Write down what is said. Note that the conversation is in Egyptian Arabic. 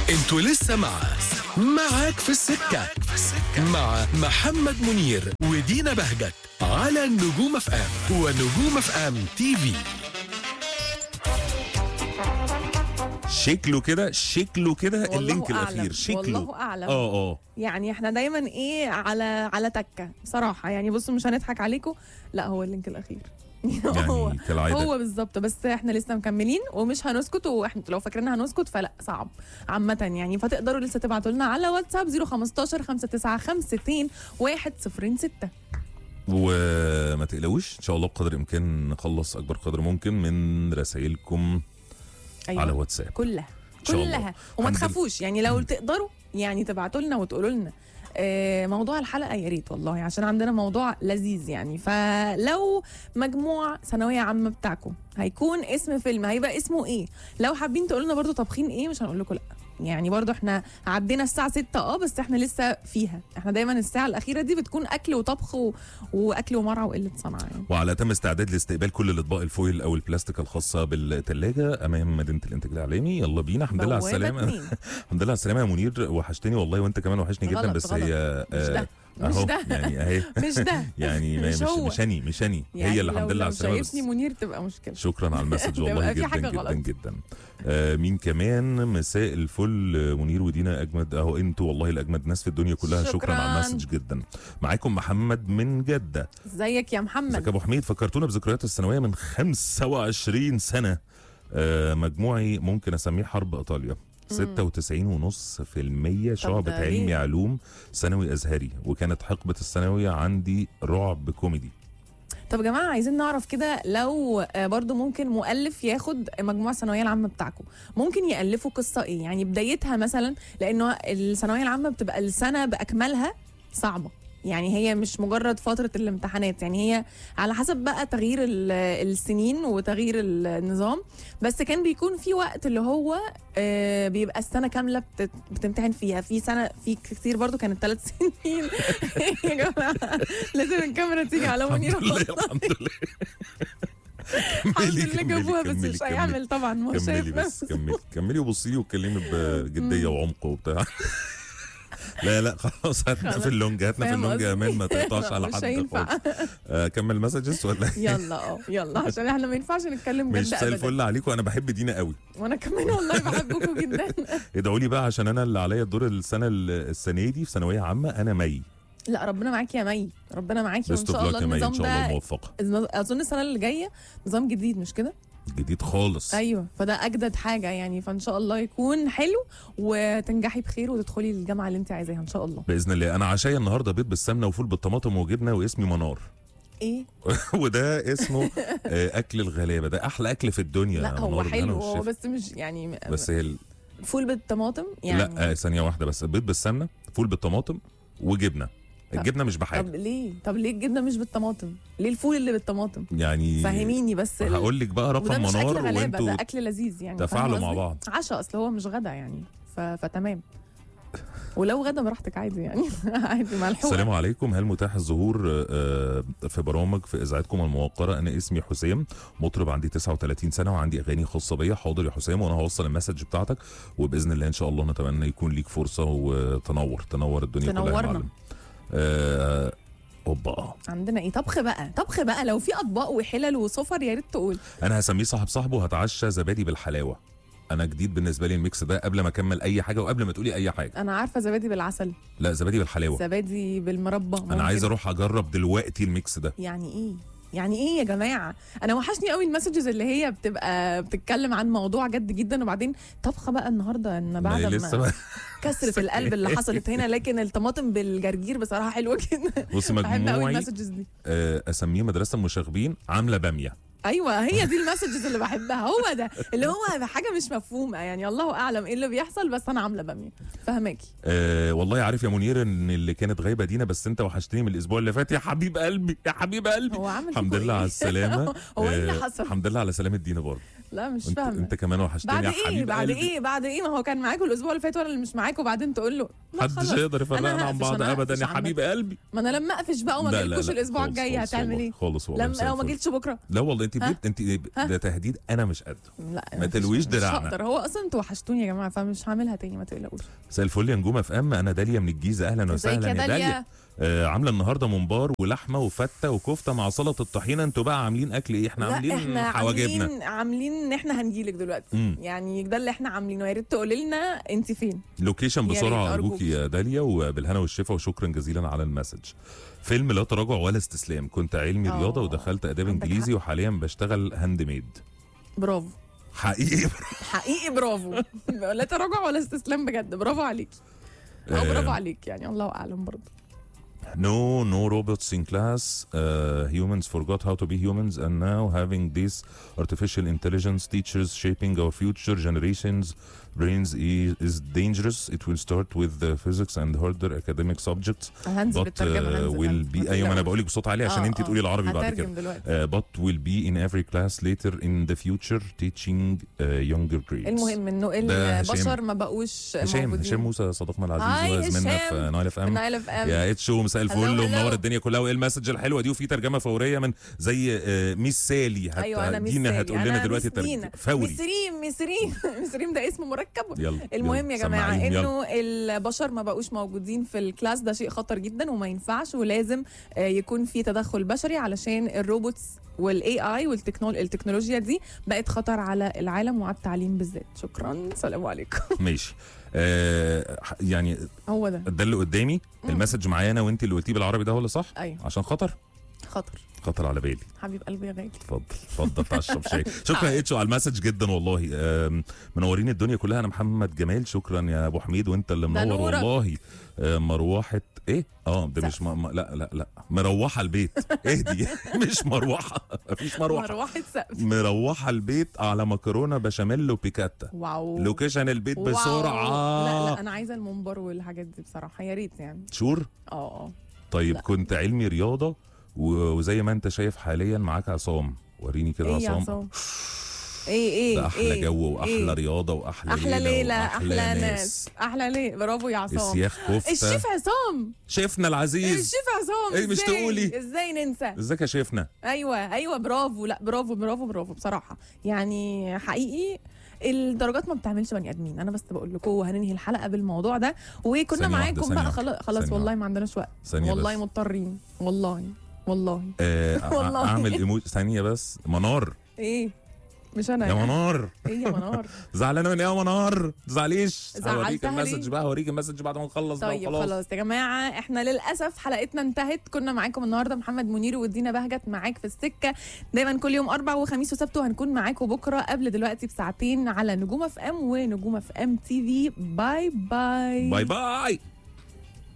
انتوا لسه مع معاك في السكة مع محمد منير ودينا بهجت على النجوم اف ام ونجوم اف ام تي في شكله كده شكله كده والله اللينك أعلم. الاخير شكله والله أعلم. اه اه يعني احنا دايما ايه على على تكه بصراحه يعني بصوا مش هنضحك عليكم لا هو اللينك الاخير هو يعني كالعاده هو بالظبط بس احنا لسه مكملين ومش هنسكت واحنا لو فاكرين هنسكت فلا صعب عامة يعني فتقدروا لسه تبعتوا لنا على واتساب 015 5952 106 وما تقلقوش ان شاء الله بقدر الامكان نخلص اكبر قدر ممكن من رسائلكم أيوة. على واتساب كلها شاء الله. كلها وما الحمد لله. تخافوش يعني لو تقدروا يعني تبعتوا لنا وتقولوا لنا آه، موضوع الحلقه يا ريت والله عشان عندنا موضوع لذيذ يعني فلو مجموع ثانويه عامه بتاعكم هيكون اسم فيلم هيبقى اسمه ايه لو حابين تقولوا لنا برضو طابخين ايه مش هنقول لكم لا يعني برضو احنا عدينا الساعه 6 اه بس احنا لسه فيها احنا دايما الساعه الاخيره دي بتكون اكل وطبخ و... واكل ومرعى وقله صنعه يعني وعلى تم استعداد لاستقبال كل الاطباق الفويل او البلاستيك الخاصه بالثلاجه امام مدينه الانتاج الاعلامي يلا بينا الحمد لله على بوابة السلامه اتنين. الحمد لله على السلامه يا منير وحشتني والله وانت كمان وحشني جدا غلط، بس غلط. هي مش ده. مش اهو ده. يعني اهي مش ده يعني ما- مش مش هو. مش اني مش اني يعني هي اللي الحمد لو- لله على لو السلامه بس شايفني منير تبقى مشكله شكرا على المسج تبقى والله في جدا حاجة جدا غلط. جدا آه مين كمان مساء الفل آه، منير ودينا اجمد اهو انتوا والله الاجمد ناس في الدنيا كلها شكرا, شكراً. على المسج جدا معاكم محمد من جده ازيك يا محمد ازيك يا ابو حميد فكرتونا بذكريات الثانويه من 25 سنه آه مجموعي ممكن اسميه حرب ايطاليا 96.5% شعبة ده ليه؟ علمي علوم ثانوي ازهري وكانت حقبة الثانوية عندي رعب كوميدي طب يا جماعه عايزين نعرف كده لو آه، برضو ممكن مؤلف ياخد مجموع الثانويه العامه بتاعكم ممكن يالفوا قصه ايه يعني بدايتها مثلا لانه الثانويه العامه بتبقى السنه باكملها صعبه يعني هي مش مجرد فترة الامتحانات يعني هي على حسب بقى تغيير ال- السنين وتغيير النظام بس كان بيكون في وقت اللي هو آه، بيبقى السنة كاملة بت- بتمتحن فيها في سنة في كتير برضو كانت ثلاث سنين يا جماعة لازم الكاميرا تيجي على منير الحمد لله الحمد لله الحمد كملي، لله كملي، جابوها بس كملي، مش كملي. هيعمل طبعا ما هو كملي شايف بس نفسه. كملي كملي وبصي لي واتكلمي بجديه وعمق وبتاع لا لا خلاص هاتنا خلاص. في اللونج هاتنا في فاهم اللونج يا قصدي؟ امان ما تقطعش على مش حد هينفع. خالص. آه، كمل مسجز ولا إيه؟ يلا اه يلا عشان احنا ما ينفعش نتكلم مش جد زي ابدا الفل عليكم انا بحب دينا قوي وانا كمان والله بحبكم جدا ادعوا لي بقى عشان انا اللي عليا الدور السنه السنه دي في ثانويه عامه انا مي لا ربنا معاكي يا مي ربنا معاكي وان بيست اوف شاء لك الله يا مي ان النظام شاء الله ده موفقه اظن السنه اللي جايه نظام جديد مش كده جديد خالص ايوه فده اجدد حاجه يعني فان شاء الله يكون حلو وتنجحي بخير وتدخلي الجامعه اللي انت عايزاها ان شاء الله باذن الله انا عشايا النهارده بيض بالسمنه وفول بالطماطم وجبنه واسمي منار ايه وده اسمه آه، اكل الغلابه ده احلى اكل في الدنيا لا هو منار بالهنا حلو هو والشفا. بس مش يعني بس هي ال- فول بالطماطم يعني لا آه، ثانيه واحده بس بيض بالسمنه فول بالطماطم وجبنه الجبنه مش طب بحاجه ليه طب ليه الجبنه مش بالطماطم ليه الفول اللي بالطماطم يعني فهميني بس ال- هقول لك بقى وده رقم مش اكل منار غلابه وانتوا ده اكل لذيذ يعني تفاعلوا فاهم مع قصدي؟ بعض. عشاء اصل هو مش غدا يعني ف... فتمام ولو غدا براحتك عادي يعني عادي مع الحوار السلام عليكم هل متاح الظهور آه، في برامج في اذاعتكم الموقره انا اسمي حسام مطرب عندي 39 سنه وعندي اغاني خاصه بيا حاضر يا حسام وانا هوصل المسج بتاعتك وباذن الله ان شاء الله نتمنى يكون ليك فرصه وتنور تنور الدنيا كلها يا تنورنا. معلم آه، اوبا عندنا ايه طبخ بقى طبخ بقى لو في اطباق وحلل وسفر يا ريت تقول انا هسميه صاحب صاحبه هتعشى زبادي بالحلاوه انا جديد بالنسبه لي الميكس ده قبل ما اكمل اي حاجه وقبل ما تقولي اي حاجه انا عارفه زبادي بالعسل لا زبادي بالحلاوه زبادي بالمربى انا عايز ممكن. اروح اجرب دلوقتي الميكس ده يعني ايه يعني ايه يا جماعه انا وحشني قوي المسجز اللي هي بتبقى بتتكلم عن موضوع جد جدا وبعدين طبخه بقى النهارده ان ما بعد هي ما لسه بقى كسرة القلب اللي حصلت هنا لكن الطماطم بالجرجير بصراحه حلوه جدا بصي بحب قوي مجموعي المسجز دي آه، اسميه مدرسه المشاغبين عامله باميه ايوه هي دي المسجز اللي بحبها هو ده اللي هو حاجه مش مفهومه يعني الله اعلم ايه اللي بيحصل بس انا عامله باميه فهماكي أه والله عارف يا منير ان اللي كانت غايبه دينا بس انت وحشتني من الاسبوع اللي فات يا حبيب قلبي يا حبيب قلبي هو عامل الحمد فيكوا لله إيه؟ على السلامه هو ايه اللي آه، حصل الحمد لله على سلامه دينا برضه لا مش انت, فاهمه انت كمان وحشتني بعد يا ايه حبيب بعد قلبي. ايه بعد ايه ما هو كان معاكم الاسبوع اللي فات وانا اللي مش معاكم وبعدين تقول له لا محدش خلاص. يقدر يفرقنا أنا عن هقفش، بعض أنا ابدا هقفش يا عامة. حبيب قلبي ما انا لما اقفش بقى وما لا، لا، جيتلكوش لا، الاسبوع خالص، الجاي خالص هتعمل والله، ايه خالص والله لما مساء لو ما الفل. جيتش بكره لا والله انت ها؟ بجد انت ده تهديد انا مش قده لا ما تلويش مش دراعنا. هقدر هو اصلا انتوا وحشتوني يا جماعه فمش هعملها تاني ما تقلقوش مساء الفل يا نجوم اف ام انا داليا من الجيزه اهلا ازيك وسهلا يا يا داليا داليا آه عامله النهارده ممبار ولحمه وفته وكفته مع سلطه الطحينه انتوا بقى عاملين اكل ايه احنا لا عاملين احنا حواجبنا عاملين عاملين ان احنا هنجيلك دلوقتي مم. يعني ده اللي احنا عاملينه يا ريت تقولي لنا انت فين لوكيشن يا ريت بسرعه أرجوك. ارجوك يا داليا وبالهنا والشفا وشكرا جزيلا على المسج فيلم لا تراجع ولا استسلام كنت علمي آه، رياضه ودخلت اداب عندك انجليزي وحاليا بشتغل هاند ميد برافو حقيقي حقيقي برافو لا تراجع ولا استسلام بجد برافو عليكي او برافو آه، عليك يعني الله اعلم برضه No, no robots in class. Uh, humans forgot how to be humans, and now having this artificial intelligence teachers shaping our future generations' brains is, is dangerous. It will start with the physics and harder academic subjects, هنزل but بالترجمه uh, هنزل will هنزل. be ما ايوه ما انا تقلقوش. بقول لك بصوت عالي عشان آه، انت آه. تقولي العربي بعد كده. هترجم دلوقتي Uh, but will be in every class later in the future teaching uh, younger grades. المهم انه ده هشام. البشر ما بقوش هشام موجودين هشام موسى صديقنا العزيز هاي وزميلنا في هشام. نايل اف ام نايل اف ام يا اتشو مساء الفل هلو، هلو. ومنور الدنيا كلها وايه المسج الحلوه دي وفي ترجمه فوريه من زي آه، ميس سالي هت... ايوه انا ميس دينا سالي. هتقول لنا أنا دلوقتي ميس ترجمه دينا. فوري ميس ريم ميس ريم ميس ريم ده اسم مركب يلا المهم يلا، يا جماعه سمعيهم، يلا. انه البشر ما بقوش موجودين في الكلاس ده شيء خطر جدا وما ينفعش ولازم آه، يكون في تدخل بشري علشان الروبوتس والاي اي والتكنولوجيا دي بقت خطر على العالم وعلى التعليم بالذات شكرا سلام عليكم ماشي آه ح- يعني هو ده ده اللي قدامي مم. المسج معايا انا وانت اللي قلتيه بالعربي ده ولا صح ايوه عشان خطر خطر خطر على بالي حبيب قلبي يا غالي اتفضل اتفضل تعال اشرب شاي شكرا يا اتشو على المسج جدا والله آم، منورين الدنيا كلها انا محمد جمال شكرا يا ابو حميد وانت اللي ده منور نورك. والله آه، مروحه ايه اه ده مش سقف. م... م... لا لا لا مروحه البيت اهدي مش مروحه مفيش مروحه مروحه سقف مروحه البيت على مكرونه بشاميل وبيكاتا واو لوكيشن البيت واو. بسرعه لا لا انا عايزه المنبر والحاجات دي بصراحه يا ريت يعني شور اه اه طيب لا. كنت علمي رياضه و- وزي ما انت شايف حاليا معاك عصام وريني كده ايه يا عصام عصام ايه ايه ده احلى إيه؟ جو واحلى إيه؟ رياضه واحلى احلى ليله احلى وأحلى ناس احلى ليه برافو يا عصام السياخ كفته الشيف عصام شيفنا العزيز الشيف عصام إيه مش إزاي؟ تقولي؟ ازاي ننسى ازيك يا شيفنا ايوه ايوه برافو لا برافو برافو برافو بصراحه يعني حقيقي الدرجات ما بتعملش بني ادمين انا بس بقول لكم وهننهي الحلقه بالموضوع ده وكنا ثانية واحدة، معاكم ثانية بقى واحدة، خلاص خلاص ثانية والله ما عندناش وقت ثانيه والله بس مضطرين والله والله آه والله. اعمل ايموجي ثانيه بس منار ايه مش انا يا منار ايه يا منار زعلانه من ايه يا منار ما تزعليش هوريك زعلتها المسج ليه؟ بقى هوريك المسج بعد ما نخلص بقى طيب وخلاص. خلاص يا جماعه احنا للاسف حلقتنا انتهت كنا معاكم النهارده محمد منير ودينا بهجت معاك في السكه دايما كل يوم اربع وخميس وسبت وهنكون معاكم بكره قبل دلوقتي بساعتين على نجوم اف ام ونجوم اف ام تي في باي باي باي باي